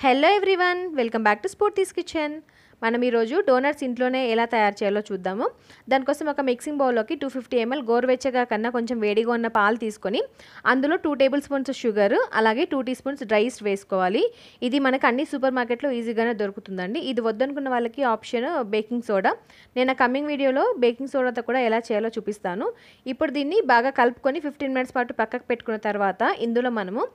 hello everyone welcome back to Sporty's kitchen మనం ఈరోజు donuts ఇంట్లోనే ఎలా తయారు చేయాలో చూద్దాము దానికోసం ఒక మిక్సింగ్ బౌల్లోకి టూ ఫిఫ్టీ ఎంఎల్ గోరువెచ్చగా కన్నా కొంచెం వేడిగా ఉన్న పాలు తీసుకొని అందులో టూ టేబుల్ స్పూన్స్ షుగర్ అలాగే two tea spoons dry yeast వేసుకోవాలి ఇది మనకు అన్ని సూపర్ మార్కెట్లో ఈజీగానే దొరుకుతుందండి ఇది వద్దనుకున్న వాళ్ళకి ఆప్షన్ బేకింగ్ సోడా నేను కమింగ్ వీడియోలో బేకింగ్ సోడాతో కూడా ఎలా చేయాలో చూపిస్తాను ఇప్పుడు దీన్ని బాగా కలుపుకొని ఫిఫ్టీన్ మినిట్స్ పాటు పక్కకు పెట్టుకున్న తర్వాత ఇందులో మనము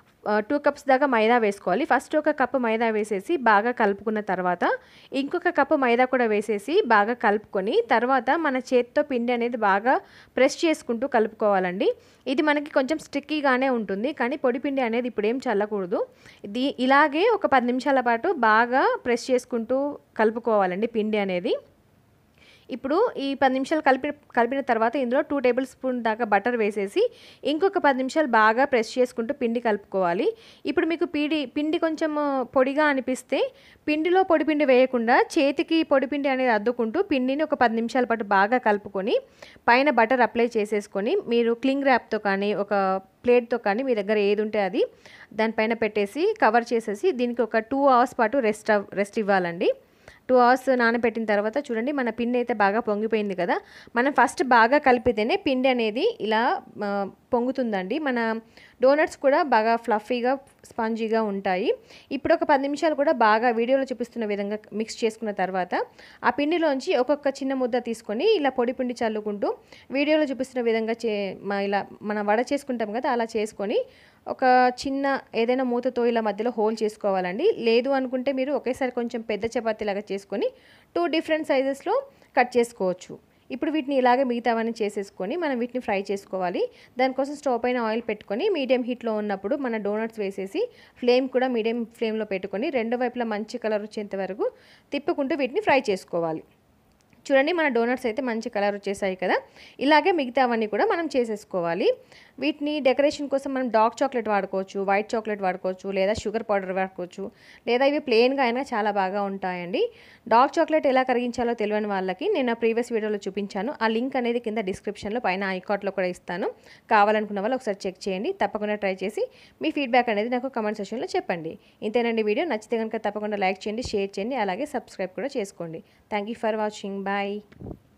టూ కప్స్ దాకా మైదా వేసుకోవాలి ఫస్ట్ ఒక కప్పు మైదా వేసేసి బాగా కలుపుకున్న తర్వాత ఇంకొక కప్పు మైదా కూడా వేసేసి బాగా కలుపుకొని తర్వాత మన చేత్తో పిండి అనేది బాగా ప్రెస్ చేసుకుంటూ కలుపుకోవాలండి ఇది మనకి కొంచెం స్టిక్కీగానే ఉంటుంది కానీ పొడి పిండి అనేది ఇప్పుడు ఏం చల్లకూడదు ఇది ఇలాగే ఒక పది నిమిషాల పాటు బాగా ప్రెస్ చేసుకుంటూ కలుపుకోవాలండి పిండి అనేది ఇప్పుడు ఈ పది నిమిషాలు కలిపి కలిపిన తర్వాత ఇందులో టూ టేబుల్ స్పూన్ దాకా బటర్ వేసేసి ఇంకొక పది నిమిషాలు బాగా ప్రెస్ చేసుకుంటూ పిండి కలుపుకోవాలి ఇప్పుడు మీకు పిండి పిండి కొంచెం పొడిగా అనిపిస్తే పిండిలో పొడి పిండి వేయకుండా చేతికి పొడి పిండి అనేది అద్దుకుంటూ పిండిని ఒక పది నిమిషాల పాటు బాగా కలుపుకొని పైన బటర్ అప్లై చేసేసుకొని మీరు క్లింగ్ ర్యాప్తో కానీ ఒక ప్లేట్తో కానీ మీ దగ్గర ఏది ఉంటే అది దానిపైన పెట్టేసి కవర్ చేసేసి దీనికి ఒక టూ అవర్స్ పాటు రెస్ట్ రెస్ట్ ఇవ్వాలండి టూ అవర్స్ నానబెట్టిన తర్వాత చూడండి మన పిండి అయితే బాగా పొంగిపోయింది కదా మనం ఫస్ట్ బాగా కలిపితేనే పిండి అనేది ఇలా పొంగుతుందండి మన డోనట్స్ కూడా బాగా ఫ్లఫీగా స్పాంజీగా ఉంటాయి ఇప్పుడు ఒక పది నిమిషాలు కూడా బాగా వీడియోలో చూపిస్తున్న విధంగా మిక్స్ చేసుకున్న తర్వాత ఆ పిండిలోంచి ఒక్కొక్క చిన్న ముద్ద తీసుకొని ఇలా పొడి పిండి చల్లుకుంటూ వీడియోలో చూపిస్తున్న విధంగా చే ఇలా మనం వడ చేసుకుంటాం కదా అలా చేసుకొని ఒక చిన్న ఏదైనా మూతతో ఇలా మధ్యలో హోల్ చేసుకోవాలండి లేదు అనుకుంటే మీరు ఒకేసారి కొంచెం పెద్ద చపాతీ లాగా చేసుకొని టూ డిఫరెంట్ సైజెస్లో కట్ చేసుకోవచ్చు ఇప్పుడు వీటిని ఇలాగే మిగతావన్నీ చేసేసుకొని మనం వీటిని ఫ్రై చేసుకోవాలి దానికోసం స్టవ్ పైన ఆయిల్ పెట్టుకొని మీడియం హీట్లో ఉన్నప్పుడు మన డోనట్స్ వేసేసి ఫ్లేమ్ కూడా మీడియం ఫ్లేమ్లో పెట్టుకొని రెండు వైపులా మంచి కలర్ వచ్చేంత వరకు తిప్పుకుంటూ వీటిని ఫ్రై చేసుకోవాలి చూడండి మన డోనట్స్ అయితే మంచి కలర్ వచ్చేసాయి కదా ఇలాగే మిగతావన్నీ కూడా మనం చేసేసుకోవాలి వీటిని డెకరేషన్ కోసం మనం డార్క్ చాక్లెట్ వాడుకోవచ్చు వైట్ చాక్లెట్ వాడుకోవచ్చు లేదా షుగర్ పౌడర్ వాడుకోవచ్చు లేదా ఇవి ప్లెయిన్గా అయినా చాలా బాగా ఉంటాయండి డార్క్ చాక్లెట్ ఎలా కరిగించాలో తెలియని వాళ్ళకి నేను ప్రీవియస్ వీడియోలో చూపించాను ఆ లింక్ అనేది కింద డిస్క్రిప్షన్లో పైన ఐకాట్లో కూడా ఇస్తాను కావాలనుకున్న వాళ్ళు ఒకసారి చెక్ చేయండి తప్పకుండా ట్రై చేసి మీ ఫీడ్బ్యాక్ అనేది నాకు కమెంట్ సెక్షన్లో చెప్పండి ఇంతేనండి వీడియో నచ్చితే కనుక తప్పకుండా లైక్ చేయండి షేర్ చేయండి అలాగే సబ్స్క్రైబ్ కూడా చేసుకోండి thank you for watching bye